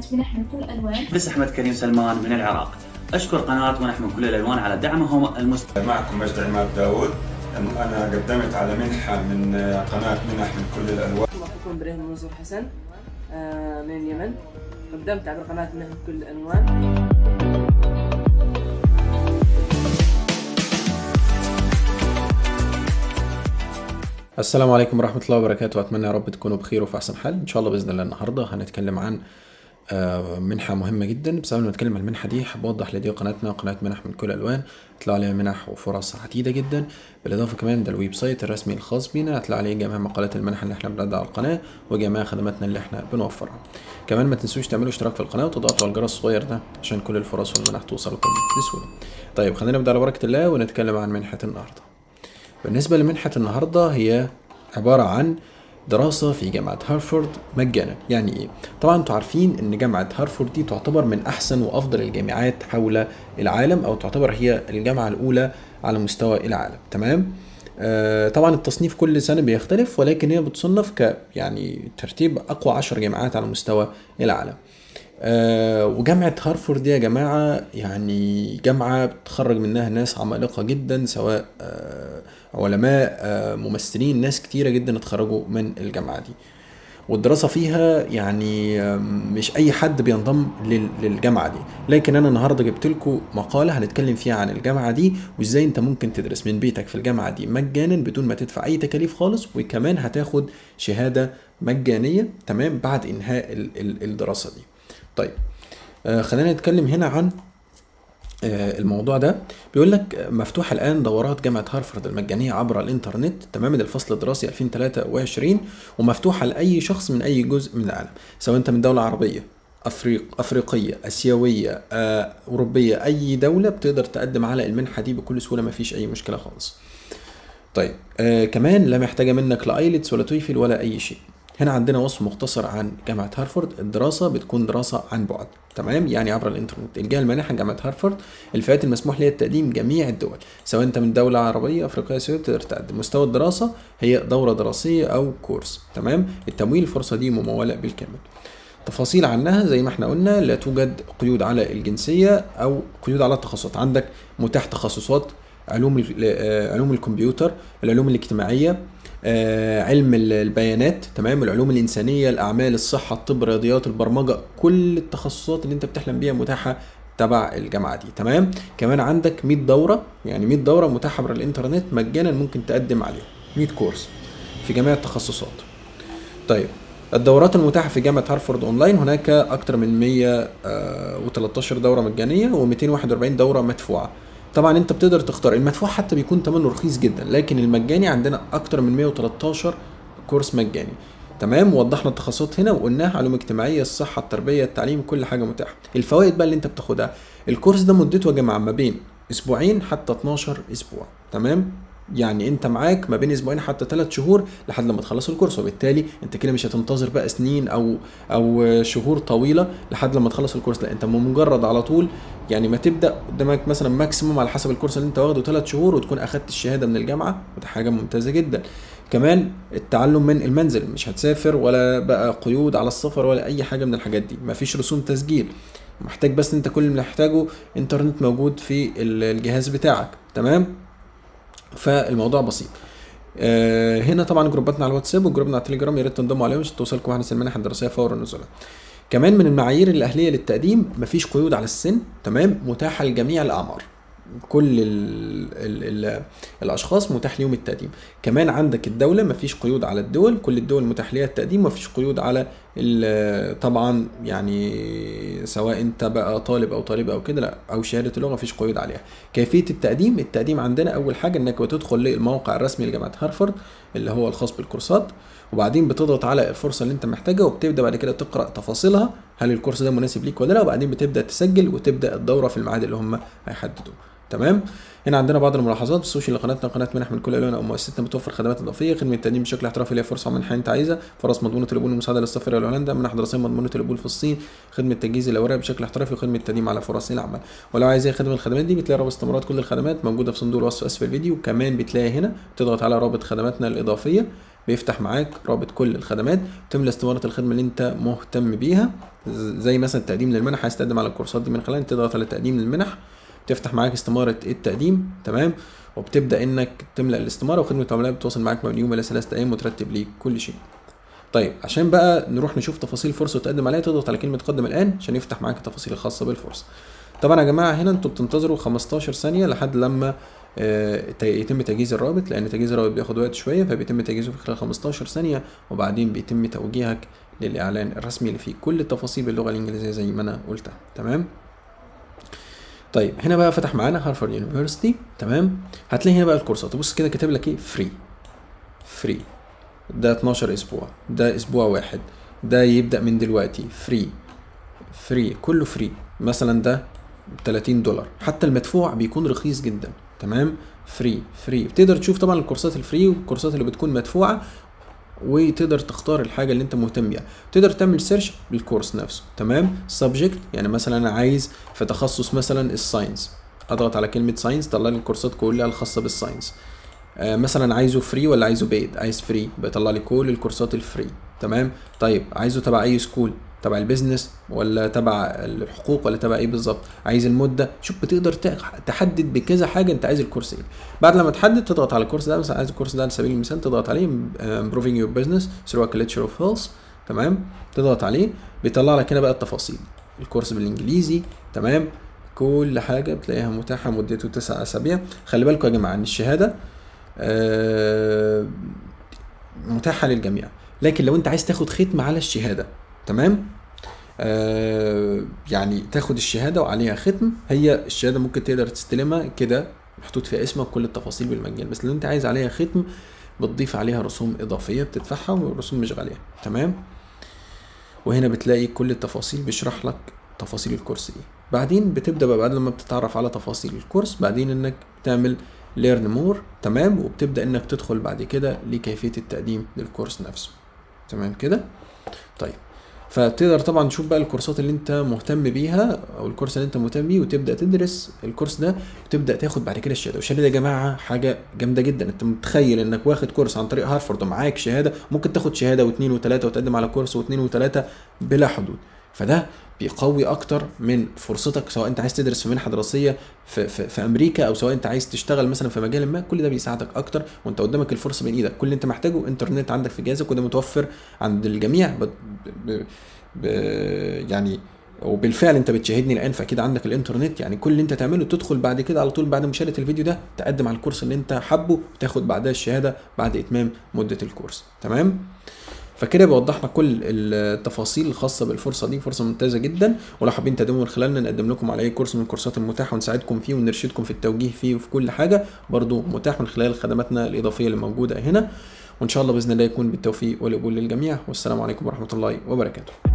منح من كل الألوان بس أحمد كريم سلمان من العراق أشكر قناة منح من كل الألوان على دعمهم المستمر معكم مجد عماد داود أنا قدمت على منحة من قناة منح من كل الألوان أخوكم إبراهيم منصور حسن آه، من اليمن قدمت عبر قناة منح من كل الألوان السلام عليكم ورحمة الله وبركاته أتمنى يا رب تكونوا بخير وفي أحسن حال إن شاء الله بإذن الله النهاردة هنتكلم عن آه، منحة مهمة جدا بس قبل ما نتكلم عن المنحة دي حابب أوضح لدي قناتنا قناة منح من كل الألوان هتلاقوا عليها منح وفرص عديدة جدا بالإضافة كمان ده الويب سايت الرسمي الخاص بينا هتلاقوا عليه جميع مقالات المنح اللي احنا بنعرضها على القناة وجميع خدماتنا اللي احنا بنوفرها كمان ما تنسوش تعملوا اشتراك في القناة وتضغطوا على الجرس الصغير ده عشان كل الفرص والمنح توصلكم بسهولة طيب خلينا نبدأ على بركة الله ونتكلم عن منحة النهاردة بالنسبة لمنحة النهاردة هي عبارة عن دراسة في جامعة هارفارد مجانا يعني ايه؟ طبعا انتوا عارفين ان جامعة هارفارد دي تعتبر من احسن وافضل الجامعات حول العالم او تعتبر هي الجامعة الاولى على مستوى العالم تمام؟ آه طبعا التصنيف كل سنة بيختلف ولكن هي بتصنف ك يعني ترتيب اقوى عشر جامعات على مستوى العالم آه وجامعة هارفورد دي يا جماعة يعني جامعة بتخرج منها ناس عمالقة جدا سواء آه علماء آه ممثلين ناس كتيرة جدا اتخرجوا من الجامعة دي والدراسة فيها يعني آم، مش أي حد بينضم لل- للجامعة دي لكن أنا النهاردة جبت لكم مقالة هنتكلم فيها عن الجامعة دي وإزاي أنت ممكن تدرس من بيتك في الجامعة دي مجانا بدون ما تدفع أي تكاليف خالص وكمان هتاخد شهادة مجانية تمام بعد إنهاء ال- ال- الدراسة دي طيب آه خلينا نتكلم هنا عن آه، الموضوع ده بيقول لك مفتوح الان دورات جامعه هارفارد المجانيه عبر الانترنت تمام ده الفصل الدراسي 2023 ومفتوحه لاي شخص من اي جزء من العالم سواء انت من دوله عربيه افريق افريقيه اسيويه آه، اوروبيه اي دوله بتقدر تقدم على المنحه دي بكل سهوله ما فيش اي مشكله خالص طيب آه كمان لا محتاجه منك لا ايلتس ولا تويفل ولا اي شيء هنا عندنا وصف مختصر عن جامعة هارفارد الدراسة بتكون دراسة عن بعد تمام يعني عبر الانترنت الجهة المانحة جامعة هارفارد الفئات المسموح لها التقديم جميع الدول سواء انت من دولة عربية افريقية اسيوية بتقدر تقدم مستوى الدراسة هي دورة دراسية او كورس تمام التمويل الفرصة دي ممولة بالكامل تفاصيل عنها زي ما احنا قلنا لا توجد قيود على الجنسية او قيود على التخصصات عندك متاح تخصصات علوم ال- آه، علوم الكمبيوتر العلوم الاجتماعية آه، علم ال- البيانات تمام العلوم الإنسانية الأعمال الصحة الطب الرياضيات البرمجة كل التخصصات اللي أنت بتحلم بيها متاحة تبع الجامعة دي تمام كمان عندك 100 دورة يعني 100 دورة متاحة عبر الإنترنت مجانا ممكن تقدم عليها 100 كورس في جميع التخصصات طيب الدورات المتاحة في جامعة هارفارد أونلاين هناك أكثر من 113 دورة مجانية و241 دورة مدفوعة طبعا انت بتقدر تختار المدفوع حتى بيكون ثمنه رخيص جدا لكن المجاني عندنا اكتر من 113 كورس مجاني تمام وضحنا التخصصات هنا وقلناها علوم اجتماعيه الصحه التربيه التعليم كل حاجه متاحه الفوائد بقى اللي انت بتاخدها الكورس ده مدته يا جماعه ما بين اسبوعين حتى 12 اسبوع تمام يعني انت معاك ما بين اسبوعين حتى ثلاث شهور لحد لما تخلص الكورس وبالتالي انت كده مش هتنتظر بقى سنين او او شهور طويله لحد لما تخلص الكورس لا انت مجرد على طول يعني ما تبدا قدامك مثلا ماكسيموم على حسب الكورس اللي انت واخده ثلاث شهور وتكون اخدت الشهاده من الجامعه وده حاجه ممتازه جدا كمان التعلم من المنزل مش هتسافر ولا بقى قيود على السفر ولا اي حاجه من الحاجات دي مفيش رسوم تسجيل محتاج بس انت كل اللي محتاجه انترنت موجود في ال- الجهاز بتاعك تمام فالموضوع بسيط آه، هنا طبعا جروباتنا على الواتساب وجروبنا على التليجرام يا ريت تنضموا عليهم عشان توصلكم احدث المنح الدراسيه فور نزولها كمان من المعايير الاهليه للتقديم مفيش قيود على السن تمام متاحه لجميع الاعمار كل ال ال ال الاشخاص متاح ليهم التقديم كمان عندك الدوله مفيش قيود على الدول كل الدول متاح ليها التقديم مفيش قيود على ال- طبعا يعني سواء انت بقى طالب او طالبه او كده لا او شهاده اللغه مفيش قيود عليها كيفيه التقديم التقديم عندنا اول حاجه انك بتدخل للموقع الرسمي لجامعه هارفارد اللي هو الخاص بالكورسات وبعدين بتضغط على الفرصه اللي انت محتاجها وبتبدا بعد كده تقرا تفاصيلها هل الكورس ده مناسب ليك ولا لا وبعدين بتبدا تسجل وتبدا الدوره في الميعاد اللي هم هيحددوه تمام هنا عندنا بعض الملاحظات بخصوص لقناتنا قناه منح من كل الالوان او مؤسستنا بتوفر خدمات اضافيه خدمه التقديم بشكل احترافي اللي هي فرصه منحه انت عايزها فرص مضمونه القبول المساعده للسفر الى هولندا منح دراسيه مضمونه القبول في الصين خدمه تجهيز الاوراق بشكل احترافي وخدمه التقديم على فرص العمل ولو عايز اي خدمه من الخدمات دي بتلاقي رابط استمارات كل الخدمات موجوده في صندوق الوصف اسفل الفيديو كمان بتلاقي هنا تضغط على رابط خدماتنا الاضافيه بيفتح معاك رابط كل الخدمات تملى استمارة الخدمة اللي انت مهتم بيها ز- زي مثلا التقديم للمنح عايز تقدم على الكورسات دي من خلال تضغط على تقديم للمنح تفتح معاك استمارة التقديم تمام وبتبدأ انك تملأ الاستمارة وخدمة العملاء بتوصل معاك من يوم إلى ثلاثة أيام وترتب ليك كل شيء طيب عشان بقى نروح نشوف تفاصيل الفرصة وتقدم عليها تضغط على كلمة قدم الآن عشان يفتح معاك التفاصيل الخاصة بالفرصة طبعا يا جماعة هنا انتوا بتنتظروا 15 ثانية لحد لما آه، ت- يتم تجهيز الرابط لان تجهيز الرابط بياخد وقت شويه فبيتم تجهيزه في خلال 15 ثانيه وبعدين بيتم توجيهك للاعلان الرسمي اللي فيه كل التفاصيل باللغه الانجليزيه زي ما انا قلتها تمام طيب هنا بقى فتح معانا هارفارد يونيفرسيتي تمام هتلاقي هنا بقى الكورسات بص كده كاتب لك ايه فري فري ده 12 اسبوع ده اسبوع واحد ده يبدا من دلوقتي فري فري كله فري مثلا ده 30 دولار حتى المدفوع بيكون رخيص جدا تمام فري فري بتقدر تشوف طبعا الكورسات الفري والكورسات اللي بتكون مدفوعه وتقدر تختار الحاجه اللي انت مهتم بيها تقدر تعمل سيرش بالكورس نفسه تمام سبجكت يعني مثلا انا عايز في تخصص مثلا الساينس اضغط على كلمه ساينس طلع لي الكورسات كلها الخاصه بالساينس آه مثلا عايزه فري ولا عايزه بيد عايز فري بيطلع لي كل الكورسات الفري تمام طيب عايزه تبع اي سكول تبع البيزنس ولا تبع الحقوق ولا تبع ايه بالظبط عايز المده شوف بتقدر تح- تحدد بكذا حاجه انت عايز الكورس ايه بعد لما تحدد تضغط على الكورس ده مثلا عايز الكورس ده على سبيل المثال تضغط عليه آه، improving your business through a culture of health تمام تضغط عليه بيطلع لك هنا بقى التفاصيل الكورس بالانجليزي تمام كل حاجه بتلاقيها متاحه مدته تسع اسابيع خلي بالكم يا جماعه ان الشهاده آه، متاحه للجميع لكن لو انت عايز تاخد ختم على الشهاده تمام آه يعني تاخد الشهاده وعليها ختم هي الشهاده ممكن تقدر تستلمها كده محطوط فيها اسمك كل التفاصيل بالمجان بس لو انت عايز عليها ختم بتضيف عليها رسوم اضافيه بتدفعها والرسوم مش غاليه تمام وهنا بتلاقي كل التفاصيل بيشرح لك تفاصيل الكورس ايه بعدين بتبدا بقى بعد لما بتتعرف على تفاصيل الكورس بعدين انك تعمل ليرن مور تمام وبتبدا انك تدخل بعد كده لكيفيه التقديم للكورس نفسه تمام كده طيب فتقدر طبعا تشوف بقى الكورسات اللي انت مهتم بيها او الكورس اللي انت مهتم بيه وتبدا تدرس الكورس ده وتبدا تاخد بعد كده الشهاده والشهاده دي يا جماعه حاجه جامده جدا انت متخيل انك واخد كورس عن طريق هارفارد ومعاك شهاده ممكن تاخد شهاده واثنين وثلاثه وتقدم على كورس واثنين وثلاثه بلا حدود فده بيقوي اكتر من فرصتك سواء انت عايز تدرس في منحه دراسيه في, في, في امريكا او سواء انت عايز تشتغل مثلا في مجال ما كل ده بيساعدك اكتر وانت قدامك الفرصه بين ايدك كل اللي انت محتاجه انترنت عندك في جهازك وده متوفر عند الجميع ب... ب... ب... يعني وبالفعل انت بتشاهدني الان فاكيد عندك الانترنت يعني كل اللي انت تعمله تدخل بعد كده على طول بعد مشاهده الفيديو ده تقدم على الكورس اللي انت حابه وتاخد بعدها الشهاده بعد اتمام مده الكورس تمام فكده بيوضح لك كل التفاصيل الخاصه بالفرصه دي فرصه ممتازه جدا ولو حابين تقدموا من خلالنا نقدم لكم على اي كورس من الكورسات المتاحه ونساعدكم فيه ونرشدكم في التوجيه فيه وفي كل حاجه برضو متاح من خلال خدماتنا الاضافيه اللي موجوده هنا وان شاء الله باذن الله يكون بالتوفيق والقبول للجميع والسلام عليكم ورحمه الله وبركاته